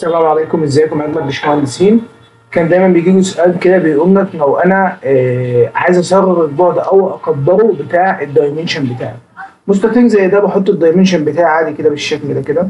السلام عليكم ازيكم يا اجمل باشمهندسين كان دايما بيجي لي سؤال كده بيقول لك لو انا آه عايز اصغر البعد او اكبره بتاع الدايمنشن بتاعي مستطيل زي ده بحط الدايمنشن بتاعي عادي كده بالشكل ده كده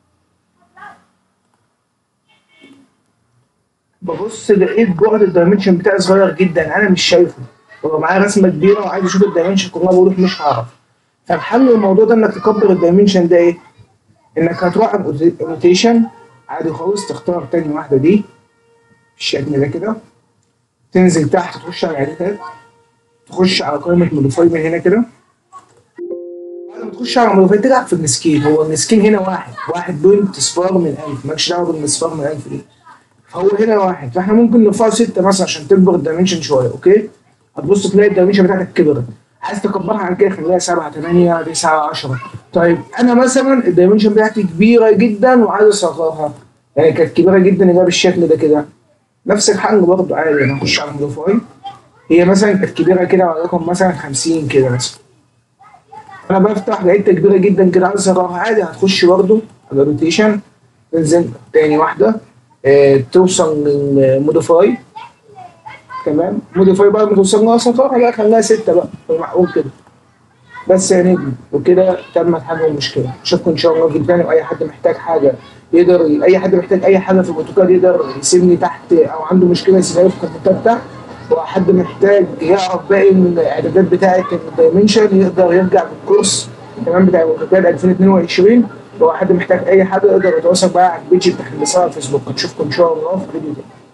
ببص لقيت بعد الدايمنشن بتاعي صغير جدا انا مش شايفه ببقى معايا رسمه كبيره وعايز اشوف الدايمنشن كلها بوضوح مش هعرف فالحل للموضوع ده انك تكبر الدايمنشن ده ايه؟ انك هتروح على الروتيشن عادي خالص تختار تاني واحده دي بالشكل ده كده تنزل تحت تخش على الاعدادات تخش على قائمه موديفاي من هنا كده بعد ما تخش على موديفاي تلعب في السكيل هو السكيل هنا واحد واحد بوينت صفار من 1000 مالكش دعوه بالمصفار من 1000 دي فهو هنا واحد فاحنا ممكن نرفعه ستة مثلا عشان تكبر الدايمنشن شويه اوكي هتبص تلاقي الدايمنشن بتاعتك كبرت عايز تكبرها عن كده خليها 7 8 9 10 طيب انا مثلا الدايمنشن بتاعتي كبيره جدا وعايز اصغرها يعني كانت كبيره جدا اللي بالشكل ده كده نفس الحل برضه عادي انا اخش على موديفاي هي مثلا كانت كبيره كده وليكن مثلا 50 كده مثلا انا بفتح لقيتها كبيره جدا كده عايز اصغرها عادي هتخش برضه على روتيشن تنزل تاني واحده اه توصل للموديفاي تمام موديفاي بقى ما توصل لها صفار لا خليها ستة بقى معقول كده بس يا نجم وكده تمت حل المشكله اشوفكم ان شاء الله في تاني واي حد محتاج حاجه يقدر اي حد محتاج اي حاجه في الاوتوكاد يقدر يسيبني تحت او عنده مشكله يسيبها لي في الكومنتات تحت وحد محتاج يعرف باقي الاعدادات بتاعه الدايمنشن يقدر يرجع بالكورس تمام بتاع الاوتوكاد 2022 لو حد محتاج اي حاجه يقدر يتواصل معايا على البيج بتاع على الفيسبوك نشوفكم ان شاء الله في فيديو تاني